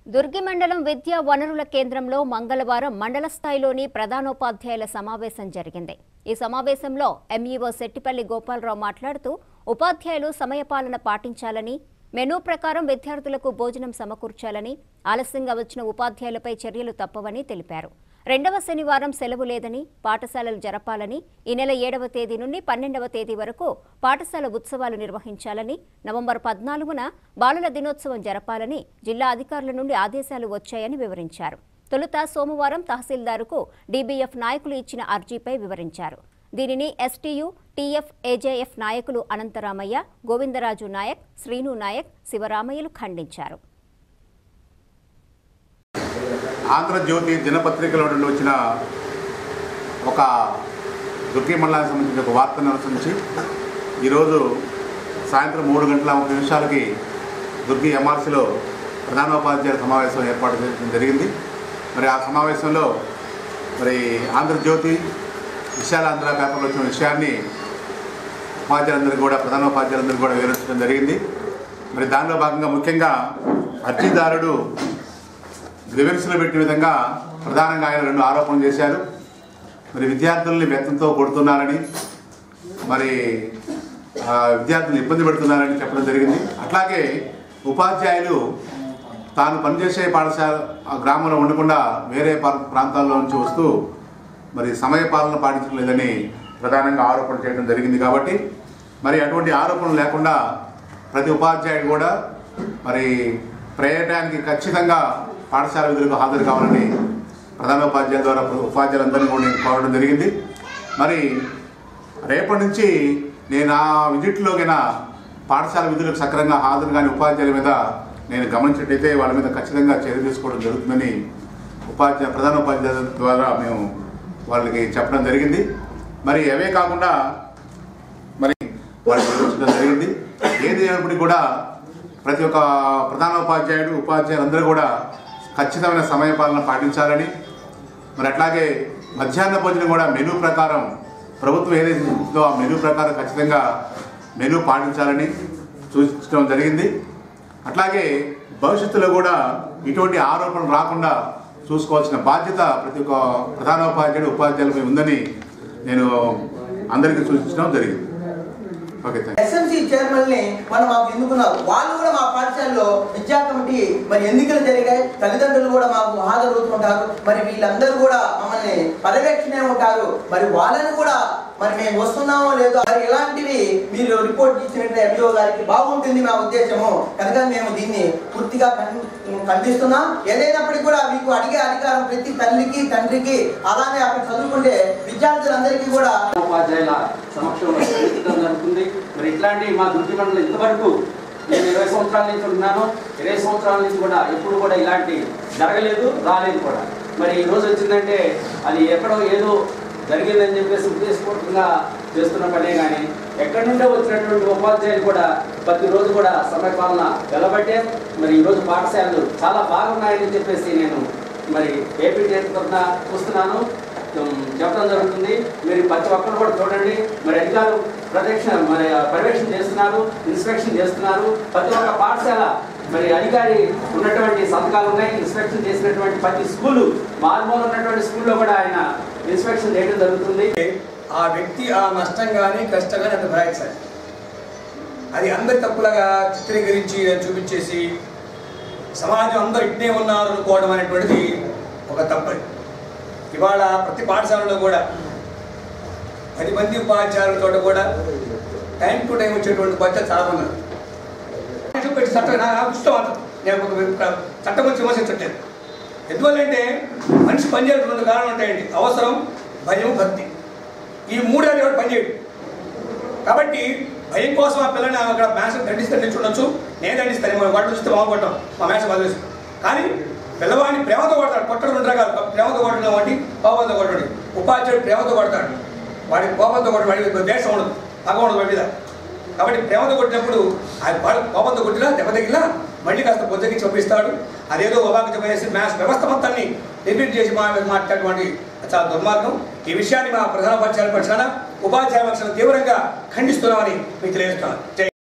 దుర్గి మండలం విద్యా వనరుల కేంద్రంలో మంగళవారం మండల స్థాయిలోని ప్రధానోపాధ్యాయుల సమావేశం జరిగింది ఈ సమావేశంలో ఎంఈఓ సెట్టిపల్లి గోపాలరావు మాట్లాడుతూ ఉపాధ్యాయులు సమయపాలన పాటించాలని మెనూ ప్రకారం విద్యార్థులకు భోజనం సమకూర్చాలని ఆలస్యంగా వచ్చిన ఉపాధ్యాయులపై చర్యలు తప్పవని తెలిపారు రెండవ శనివారం సెలవు లేదని పాఠశాలలు జరపాలని ఈ నెల ఏడవ తేదీ నుండి పన్నెండవ తేదీ వరకు పాఠశాల ఉత్సవాలు నిర్వహించాలని నవంబర్ పద్నాలుగున బాలల దినోత్సవం జరపాలని జిల్లా అధికారుల నుండి ఆదేశాలు వచ్చాయని వివరించారు తొలుత సోమవారం తహసీల్దారుకు డీబీఎఫ్ నాయకులు ఇచ్చిన అర్జీపై వివరించారు దీనిని ఎస్టీయు టీఎఫ్ ఏజేఎఫ్ నాయకులు అనంతరామయ్య గోవిందరాజు నాయక్ శ్రీను నాయక్ శివరామయ్యలు ఖండించారు ఆంధ్రజ్యోతి దినపత్రికలో నుండి వచ్చిన ఒక దుర్గి మండలానికి సంబంధించిన ఒక వార్తను అనుసరించి ఈరోజు సాయంత్రం మూడు గంటల ముప్పై నిమిషాలకి దుర్గి ఎంఆర్సీలో ప్రధానోపాధ్యాయుల సమావేశం ఏర్పాటు చేయడం జరిగింది మరి ఆ సమావేశంలో మరి ఆంధ్రజ్యోతి విశాలాంధ్ర పేపర్లో వచ్చిన విషయాన్ని ఉపాధ్యాయులందరికీ కూడా ప్రధానోపాధ్యాయులందరికీ కూడా వివరించడం జరిగింది మరి దానిలో భాగంగా ముఖ్యంగా అర్జీదారుడు గ్రివెన్స్లో పెట్టిన విధంగా ప్రధానంగా ఆయన రెండు ఆరోపణలు చేశారు మరి విద్యార్థుల్ని బెత్తంతో కొడుతున్నారని మరి ఆ, విద్యార్థులు ఇబ్బంది పెడుతున్నారని చెప్పడం జరిగింది అట్లాగే ఉపాధ్యాయులు తాను పనిచేసే పాఠశాల ఆ గ్రామంలో ఉండకుండా వేరే పా- ప్రాంతాల్లో నుంచి వస్తూ మరి సమయ పాలన పాటించడం లేదని ప్రధానంగా ఆరోపణ చేయడం జరిగింది కాబట్టి మరి అటువంటి ఆరోపణలు లేకుండా ప్రతి ఉపాధ్యాయుడు కూడా మరి ప్రయటానికి ఖచ్చితంగా పాఠశాల విధులకు హాజరు కావాలని ప్రధానోపాధ్యాయుల ద్వారా ఉపాధ్యాయులందరినీ కూడా నేను కోరడం జరిగింది మరి రేపటి నుంచి నేను ఆ విజిట్లో గిన పాఠశాల విధులకు సక్రమంగా హాజరు కాని ఉపాధ్యాయుల మీద నేను గమనించినట్టయితే వాళ్ళ మీద ఖచ్చితంగా చర్య తీసుకోవడం జరుగుతుందని ఉపాధ్యాయ ప్రధానోపాధ్యాయుల ద్వారా మేము వాళ్ళకి చెప్పడం జరిగింది మరి అవే కాకుండా మరి వాళ్ళకి వివరించడం జరిగింది ఏది అయినప్పటికీ కూడా ప్రతి ఒక్క ప్రధానోపాధ్యాయుడు ఉపాధ్యాయులందరూ కూడా ఖచ్చితమైన సమయపాలన పాటించాలని మరి అట్లాగే మధ్యాహ్న భోజనం కూడా మెనూ ప్రకారం ప్రభుత్వం ఏదైతే ఉందో ఆ మెనూ ప్రకారం ఖచ్చితంగా మెనూ పాటించాలని సూచించడం జరిగింది అట్లాగే భవిష్యత్తులో కూడా ఇటువంటి ఆరోపణలు రాకుండా చూసుకోవాల్సిన బాధ్యత ప్రతి ఒక్క ప్రధానోపాధ్యాయుడు ఉపాధ్యాయులపై ఉందని నేను అందరికీ సూచించడం జరిగింది ఓకే థ్యాంక్ ఎస్ఎంసీ చైర్మన్ ని మనం మాకు ఎన్నుకున్నారు వాళ్ళు కూడా మా పాఠశాలలో విద్యా కమిటీ మరి ఎన్నికలు జరిగాయి తల్లిదండ్రులు కూడా మాకు హాజరవుతుంటారు మరి వీళ్ళందరూ కూడా మమ్మల్ని పర్యవేక్షణే ఉంటారు మరి వాళ్ళని కూడా మరి మేము వస్తున్నామో లేదో మరి ఇలాంటివి మీరు రిపోర్ట్ ఇచ్చినట్టు ఎంఈఓ గారికి బాగుంటుంది మా ఉద్దేశము కనుక మేము దీన్ని పూర్తిగా ఖండి- ఖండిస్తున్నాం ఏదైనప్పటికీ కూడా మీకు అడిగే అధికారం ప్రతి తల్లికి తండ్రికి అలానే అక్కడ చదువుకుంటే విద్యార్థులందరికీ కూడా ఉపాధ్యాయుల సమక్షంలో చర్చించడం జరుగుతుంది మరి ఇట్లాంటి మా దుర్గి మండలం ఇంతవరకు నేను ఇరవై సంవత్సరాల నుంచి ఉంటున్నాను ఇరవై సంవత్సరాల నుంచి కూడా ఎప్పుడు కూడా ఇలాంటి జరగలేదు రాలేదు కూడా మరి ఈ రోజు వచ్చిందంటే అది ఎక్కడో ఏదో జరిగిందని చెప్పేసి ఉద్దేశపూర్వకంగా చేస్తున్న పనే కానీ ఎక్కడి నుండో వచ్చినటువంటి ఉపాధ్యాయులు కూడా ప్రతిరోజు కూడా సమయపాలన వెలబట్టే మరి ఈరోజు పాఠశాలలు చాలా బాగున్నాయని చెప్పేసి నేను మరి ఏపీ తరఫున చూస్తున్నాను ఉమ్, చెప్పడం జరుగుతుంది మీరు ప్రతి ఒక్కరు కూడా చూడండి మరి అధికారులు ప్రదక్షిణ మరి పర్యవేక్షణ చేస్తున్నారు ఇన్స్పెక్షన్ చేస్తున్నారు ప్రతి ఒక్క పాఠశాల మరి అధికారి ఉన్నటువంటి సంతకాలు ఉన్నాయి ఇన్స్పెక్షన్ చేసినటువంటి ప్రతి స్కూలు మారుమూల ఉన్నటువంటి స్కూల్లో కూడా ఆయన ఇన్స్పెక్షన్ చేయడం జరుగుతుంది ఆ వ్యక్తి ఆ నష్టం కానీ కష్టం కానీ అంత భరాయించాలి అది అందరి తప్పులుగా చిత్రీకరించి చూపించేసి సమాజం అందరూ ఇట్నే ఉన్నారు అనుకోవడం అనేటువంటిది ఒక తప్పు ఇవాళ ప్రతి పాఠశాలలో కూడా పది మంది ఉపాధ్యాయులతో కూడా టైం టు టైం వచ్చేటువంటి ఉపాధ్యాయులు చాలా మంది ఉన్నారు. చూపెట్టి చట్టం నా నాకు ఇష్టం అంత నేను ఒక చట్టం గురించి విమర్శించట్లేదు ఎందువల్లంటే మనిషి పనిచేయడం రెండు కారణాలు ఉంటాయండి అవసరం భయం భక్తి ఈ మూడే ఎవరు పనిచేయడు కాబట్టి భయం కోసం ఆ పిల్లని అక్కడ మ్యాథ్స్ దండిస్తే దండించుండొచ్చు నేను దండిస్తాను మనం వాటిని చూస్తే బాగుపడటం మా మ్యాథ్స్ వదిలేసి కానీ పిల్లవాడిని ప్రేమతో కొడతాడు కొట్టడం రెండు రకాలు ప్రేమతో కొట్టడం ఒకటి కోపంతో కొట్టడం ఉపాధ్యాయుడు ప్రేమతో కొడతాడు వాడికి కోపంతో కొట్టడం వాడికి దేశం ఉండదు పగ ఉండదు వాడి మీద కాబట్టి ప్రేమతో కొట్టినప్పుడు ఆయన వాడు కోపంతో కొట్టినా దెబ్బ తగిలినా మళ్ళీ కాస్త బొద్దకి చంపిస్తాడు అదేదో ఒబాకు చెప్పేసి మ్యాథ్స్ వ్యవస్థ మొత్తాన్ని నిర్మిట్ చేసి మా మాట్లాడేటువంటి చాలా దుర్మార్గం ఈ విషయాన్ని మా ప్రధాన ఉపాధ్యాయుల పక్షాన ఉపాధ్యాయుల పక్షాన తీవ్రంగా ఖండిస్తున్నామని మీకు తెలియజేస్తున్నాను జై